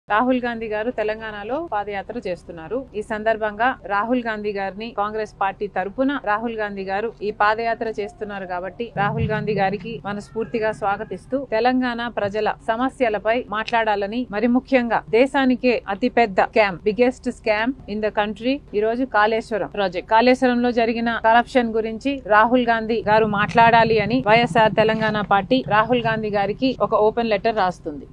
రాహుల్ గాంధీ గారు తెలంగాణలో పాదయాత్ర చేస్తున్నారు ఈ సందర్భంగా రాహుల్ గాంధీ గారిని కాంగ్రెస్ పార్టీ తరపున రాహుల్ గాంధీ గారు ఈ పాదయాత్ర చేస్తున్నారు కాబట్టి రాహుల్ గాంధీ గారికి మనస్ఫూర్తిగా స్వాగతిస్తూ తెలంగాణ ప్రజల సమస్యలపై మాట్లాడాలని మరి ముఖ్యంగా దేశానికే అతి పెద్ద scam biggest scam in the country ఈ రోజు కాళేశ్వరం ప్రాజెక్ట్ కాళేశ్వరంలో జరిగిన కరప్షన్ గురించి రాహుల్ గాంధీ గారు మాట్లాడాలి అని వైఎస్ఆర్ తెలంగాణ పార్టీ రాహుల్ గాంధీ గారికి ఒక ఓపెన్ లెటర్ రాస్తుంది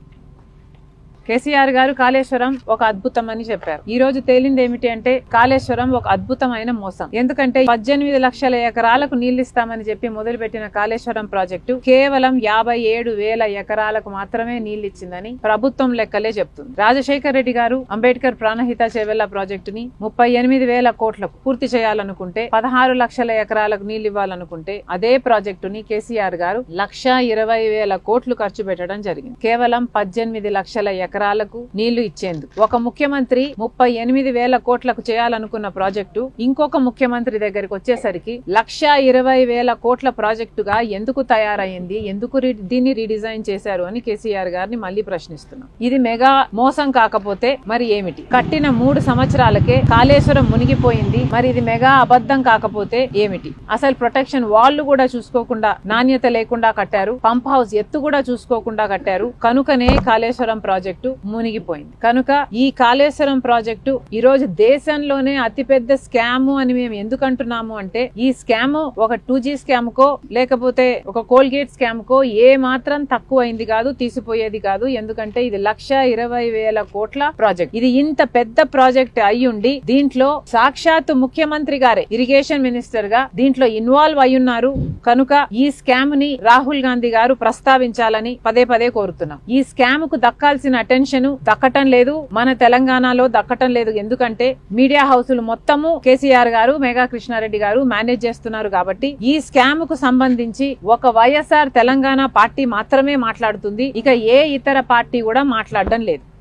కేసీఆర్ గారు కాళేశ్వరం ఒక అద్భుతం అని చెప్పారు ఈ రోజు తేలింది ఏమిటి అంటే కాళేశ్వరం ఒక అద్భుతమైన మోసం ఎందుకంటే పద్దెనిమిది లక్షల ఎకరాలకు నీళ్లు ఇస్తామని చెప్పి మొదలుపెట్టిన కాళేశ్వరం ప్రాజెక్టు కేవలం యాభై ఏడు వేల ఎకరాలకు మాత్రమే నీళ్లు ఇచ్చిందని ప్రభుత్వం లెక్కలే చెప్తుంది రాజశేఖర్ రెడ్డి గారు అంబేద్కర్ ప్రాణహిత చెవెళ్ల ప్రాజెక్టుని ముప్పై ఎనిమిది వేల కోట్లకు పూర్తి చేయాలనుకుంటే పదహారు లక్షల ఎకరాలకు నీళ్లు ఇవ్వాలనుకుంటే అదే ప్రాజెక్టుని కేసీఆర్ గారు లక్ష ఇరవై వేల కోట్లు ఖర్చు పెట్టడం జరిగింది కేవలం పద్దెనిమిది లక్షల ఎకరాలకు నీళ్లు ఇచ్చేందుకు ఒక ముఖ్యమంత్రి ముప్పై ఎనిమిది వేల కోట్లకు చేయాలనుకున్న ప్రాజెక్టు ఇంకొక ముఖ్యమంత్రి దగ్గరికి వచ్చేసరికి లక్ష ఇరవై వేల కోట్ల ప్రాజెక్టుగా ఎందుకు తయారైంది ఎందుకు రి- దీన్ని రీడిజైన్ చేశారు అని కేసీఆర్ గారిని మళ్ళీ ప్రశ్నిస్తున్నాం ఇది మెగా మోసం కాకపోతే మరి ఏమిటి కట్టిన మూడు సంవత్సరాలకే కాళేశ్వరం మునిగిపోయింది మరి ఇది మెగా అబద్ధం కాకపోతే ఏమిటి అసలు ప్రొటెక్షన్ వాళ్ళు కూడా చూసుకోకుండా నాణ్యత లేకుండా కట్టారు పంప్ హౌస్ ఎత్తు కూడా చూసుకోకుండా కట్టారు కనుకనే కాళేశ్వరం ప్రాజెక్టు మునిగిపోయింది కనుక ఈ కాళేశ్వరం ప్రాజెక్టు ఈ రోజు దేశంలోనే అతిపెద్ద స్కామ్ అని మేము ఎందుకు అంటున్నాము అంటే ఈ స్కామ్ ఒక టూ జీ స్కామ్ కో లేకపోతే ఒక కోల్గేట్ స్కామ్ కో ఏ మాత్రం తక్కువ అయింది కాదు తీసిపోయేది కాదు ఎందుకంటే ఇది లక్ష ఇరవై వేల కోట్ల ప్రాజెక్ట్ ఇది ఇంత పెద్ద ప్రాజెక్ట్ అయ్యుండి దీంట్లో సాక్షాత్ ముఖ్యమంత్రి గారే ఇరిగేషన్ మినిస్టర్ గా దీంట్లో ఇన్వాల్వ్ అయ్యున్నారు కనుక ఈ స్కామ్ ని రాహుల్ గాంధీ గారు ప్రస్తావించాలని పదే పదే కోరుతున్నాం ఈ స్కామ్ కు దక్కాల్సిన అటెన్షన్ దక్కటం లేదు మన తెలంగాణలో దక్కటం లేదు ఎందుకంటే మీడియా హౌసులు మొత్తము కేసీఆర్ గారు మేఘా కృష్ణారెడ్డి గారు మేనేజ్ చేస్తున్నారు కాబట్టి ఈ స్కామ్ కు సంబంధించి ఒక వైఎస్ఆర్ తెలంగాణ పార్టీ మాత్రమే మాట్లాడుతుంది ఇక ఏ ఇతర పార్టీ కూడా మాట్లాడడం లేదు